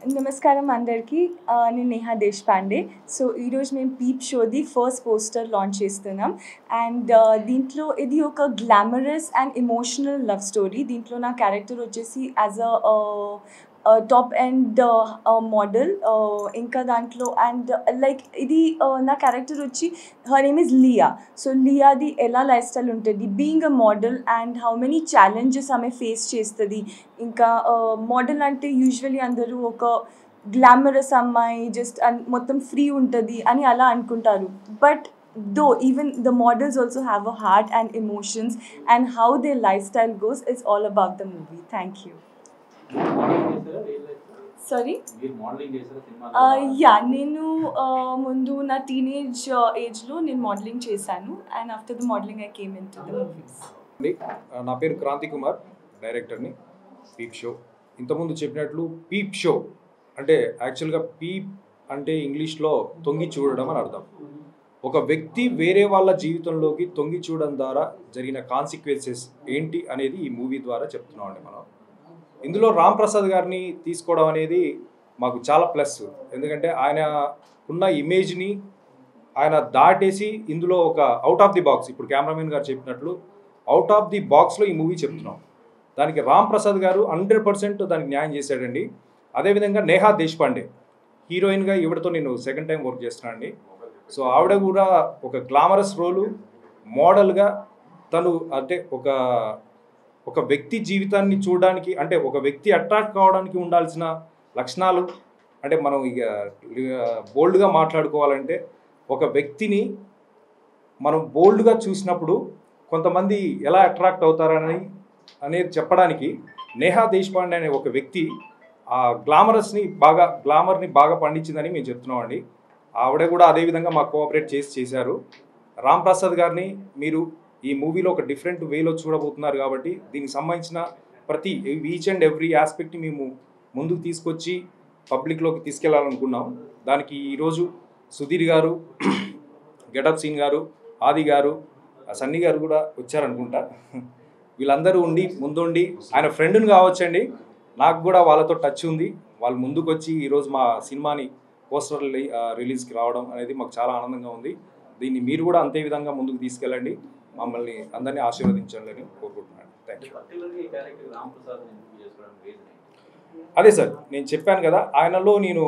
నమస్కారం అందరికీ ఆ, నేను నేహా దేశపాండే సో ఈరోజు మేము పీప్ షోది ఫస్ట్ పోస్టర్ లాంచ్ చేస్తున్నాం అండ్ దీంట్లో ఇది ఒక glamorous and emotional love story దీంట్లో నా క్యారెక్టర్ వచ్చేసి as a top and model ఇంకా దాంట్లో అండ్ లైక్ ఇది uh, నా క్యారెక్టర్ వచ్చి her name is Lia so లియాది ఎలా లైఫ్ స్టైల్ ఉంటుంది being a model and how many challenges ఆమె ఫేస్ చేస్తుంది ఇంకా మోడల్ అంటే యూజువలీ అందరూ ఒక గ్లామరస్ అమ్మాయి జస్ట్ మొత్తం ఫ్రీ ఉంటుంది అని అలా అనుకుంటారు but though even the models also have a heart and emotions and how they life style goes it's all about the movie thank you modelling చేశారా రియల్ లైఫ్ సారీ మీరు modelling చేశారా సినిమా yeah నేను uh, ముందు నా teenage ఏజ్లో నేను modelling చేశాను and after the modelling I came in to the movies అండి నా పేరు క్రాంతి కుమార్ డైరెక్టర్ని పీప్ షో ఇంతకుముందు చెప్పినట్లు పీప్ షో అంటే యాక్చువల్గా పీప్ అంటే ఇంగ్లీష్లో తొంగి చూడడం అని అర్థం ఒక వ్యక్తి వేరే వాళ్ళ జీవితంలోకి తొంగి చూడడం ద్వారా జరిగిన కాన్సిక్వెన్సెస్ ఏంటి అనేది ఈ మూవీ ద్వారా చెప్తున్నాం అండి మనం ఇందులో రామ్ ప్రసాద్ గారిని తీసుకోవడం అనేది మాకు చాలా ప్లస్ ఎందుకంటే ఆయన ఉన్న ఇమేజ్ని ఆయన దాటేసి ఇందులో ఒక అవుట్ ఆఫ్ ది బాక్స్ ఇప్పుడు కెమెరామెన్ గారు చెప్పినట్లు అవుట్ ఆఫ్ ది బాక్స్లో ఈ మూవీ చెప్తున్నాం దానికి రామ్ ప్రసాద్ గారు హండ్రెడ్ పర్సెంట్ దానికి న్యాయం చేశాడండి అదేవిధంగా నేహా దేశపాండే హీరోయిన్గా ఈవిడతో నేను సెకండ్ టైం వర్క్ చేస్తున్నాను అండి సో ఆవిడ కూడా ఒక గ్లామరస్ రోలు మోడల్గా తను అంటే ఒక ఒక వ్యక్తి జీవితాన్ని చూడడానికి అంటే ఒక వ్యక్తి అట్రాక్ట్ కావడానికి ఉండాల్సిన లక్షణాలు అంటే మనం ఇక బోల్డ్గా మాట్లాడుకోవాలంటే ఒక వ్యక్తిని మనం బోల్డ్గా చూసినప్పుడు కొంతమంది ఎలా అట్రాక్ట్ అవుతారని అనేది చెప్పడానికి నేహా దేశపాండే అనే ఒక వ్యక్తి ఆ గ్లామరస్ని బాగా గ్లామర్ని బాగా పండించిందని మేము చెప్తున్నామండి ఆవిడ కూడా అదే విధంగా మాకు కోఆపరేట్ చేసి చేశారు రామ్ ప్రసాద్ గారిని మీరు ఈ మూవీలో ఒక డిఫరెంట్ వేలో చూడబోతున్నారు కాబట్టి దీనికి సంబంధించిన ప్రతి ఈచ్ అండ్ ఎవ్రీ ఆస్పెక్ట్ని మేము ముందుకు తీసుకొచ్చి పబ్లిక్లోకి తీసుకెళ్లాలనుకున్నాం దానికి ఈరోజు సుధీర్ గారు గెటప్ సీన్ గారు ఆది గారు ఆ సన్నీ గారు కూడా వచ్చారనుకుంటా వీళ్ళందరూ ఉండి ముందుండి ఆయన ఫ్రెండ్ని కావచ్చండి నాకు కూడా వాళ్ళతో టచ్ ఉంది వాళ్ళు ముందుకు వచ్చి ఈరోజు మా సినిమాని పోస్టర్ రిలీజ్కి రావడం అనేది మాకు చాలా ఆనందంగా ఉంది దీన్ని మీరు కూడా అంతే విధంగా ముందుకు తీసుకెళ్ళండి మమ్మల్ని అందరినీ ఆశీర్వదించండి అని కోరుకుంటున్నాను థ్యాంక్ యూ పర్టికులర్గా ఈ క్యారెక్టర్ రామ్ ప్రసాద్ ఎంపిక చేసుకోవడానికి రీజన్ ఏంటి అదే సార్ నేను చెప్పాను కదా ఆయనలో నేను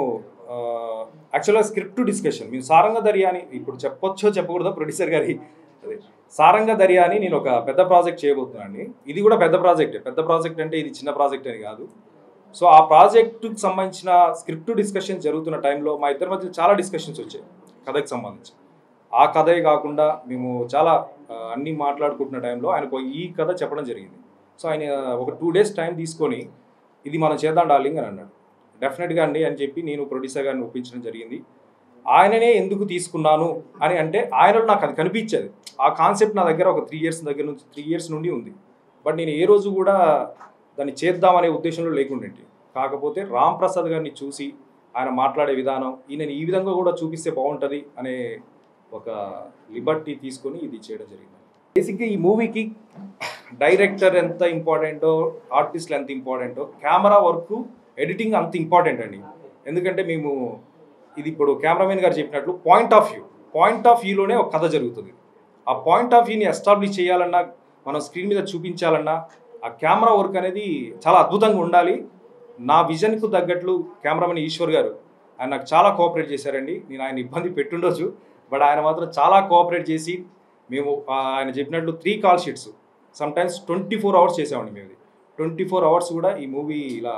యాక్చువల్గా స్క్రిప్ట్ డిస్కషన్ మేము సారంగ దర్యా అని ఇప్పుడు చెప్పొచ్చో చెప్పకూడదో ప్రొడ్యూసర్ గారి అదే సారంగ దర్యా అని నేను ఒక పెద్ద ప్రాజెక్ట్ చేయబోతున్నాను అండి ఇది కూడా పెద్ద ప్రాజెక్ట్ పెద్ద ప్రాజెక్ట్ అంటే ఇది చిన్న ప్రాజెక్ట్ అని కాదు సో ఆ ప్రాజెక్టుకు సంబంధించిన స్క్రిప్ట్ డిస్కషన్ జరుగుతున్న టైంలో మా ఇద్దరి మధ్య చాలా డిస్కషన్స్ వచ్చాయి కథకి సంబంధించి ఆ కథే కాకుండా మేము చాలా ఆ, అన్నీ మాట్లాడుకుంటున్న టైంలో ఆయనకు ఈ కథ చెప్పడం జరిగింది సో ఆయన ఒక టూ డేస్ టైం తీసుకొని ఇది మనం చేద్దాం డార్లింగ్ అని అన్నాడు డెఫినెట్గా అండి అని చెప్పి నేను ప్రొడ్యూసర్ గారిని ఒప్పించడం జరిగింది ఆయననే ఎందుకు తీసుకున్నాను అని అంటే ఆయనలో నాకు అది కనిపించేది ఆ కాన్సెప్ట్ నా దగ్గర ఒక త్రీ ఇయర్స్ దగ్గర నుంచి త్రీ ఇయర్స్ నుండి ఉంది బట్ నేను ఏ రోజు కూడా దాన్ని చేద్దామనే ఉద్దేశంలో లేకుండేంటి కాకపోతే రామ్ ప్రసాద్ గారిని చూసి ఆయన మాట్లాడే విధానం ఈయనని ఈ విధంగా కూడా చూపిస్తే బాగుంటుంది అనే ఒక లిబర్టీ తీసుకొని ఇది చేయడం జరిగింది బేసిక్గా ఈ మూవీకి డైరెక్టర్ ఎంత ఇంపార్టెంటో ఆర్టిస్టులు ఎంత ఇంపార్టెంటో కెమెరా వర్క్ ఎడిటింగ్ అంత ఇంపార్టెంట్ అండి ఎందుకంటే మేము ఇది ఇప్పుడు కెమెరామెన్ గారు చెప్పినట్లు point of view point of వ్యూలోనే ఒక కథ జరుగుతుంది ఆ పాయింట్ ఆఫ్ వ్యూని ఎస్టాబ్లిష్ చేయాలన్నా మనం స్క్రీన్ మీద చూపించాలన్నా ఆ కెమెరా వర్క్ అనేది చాలా అద్భుతంగా ఉండాలి నా విజన్కు తగ్గట్లు కెమెరామెన్ ఈశ్వర్ గారు ఆయన నాకు చాలా కోఆపరేట్ చేశారండి నేను ఆయన ఇబ్బంది పెట్టుండొచ్చు బట్ ఆయన మాత్రం చాలా కోఆపరేట్ చేసి మేము ఆ, ఆయన చెప్పినట్లు three call sheets some times twenty four hours చేసామండి మేము ట్వంటీ ఫోర్ అవర్స్ కూడా ఈ మూవీ ఇలా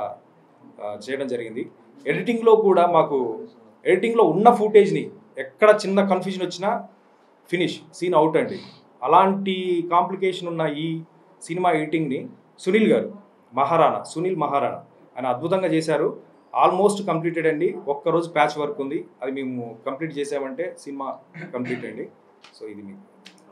ఆ, చేయడం జరిగింది ఎడిటింగ్లో కూడా మాకు ఎడిటింగ్లో ఉన్న ఫుటేజ్ని ఎక్కడ చిన్న కన్ఫ్యూజన్ వచ్చినా ఫినిష్ సీన్ అవుట్ అండి అలాంటి కాంప్లికేషన్ ఉన్న ఈ సినిమా ఎడిటింగ్ని సునీల్ గారు మహారాణా సునీల్ మహారాణా ఆయన అద్భుతంగా చేశారు ఆల్మోస్ట్ కంప్లీటెడ్ అండి ఒక్కరోజు ప్యాచ్ వర్క్ ఉంది అది మేము కంప్లీట్ చేసామంటే సినిమా కంప్లీట్ అండి సో ఇది మీకు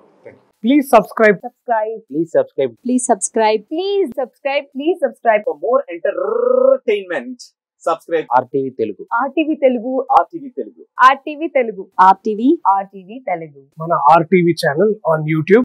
Please subscribe. subscribe Please subscribe please subscribe please subscribe please subscribe for more entertainment. Subscribe RTV Telugu. RTV Telugu RTV Telugu. RTV Telugu RTV RTV Telugu మన RTV channel on YouTube.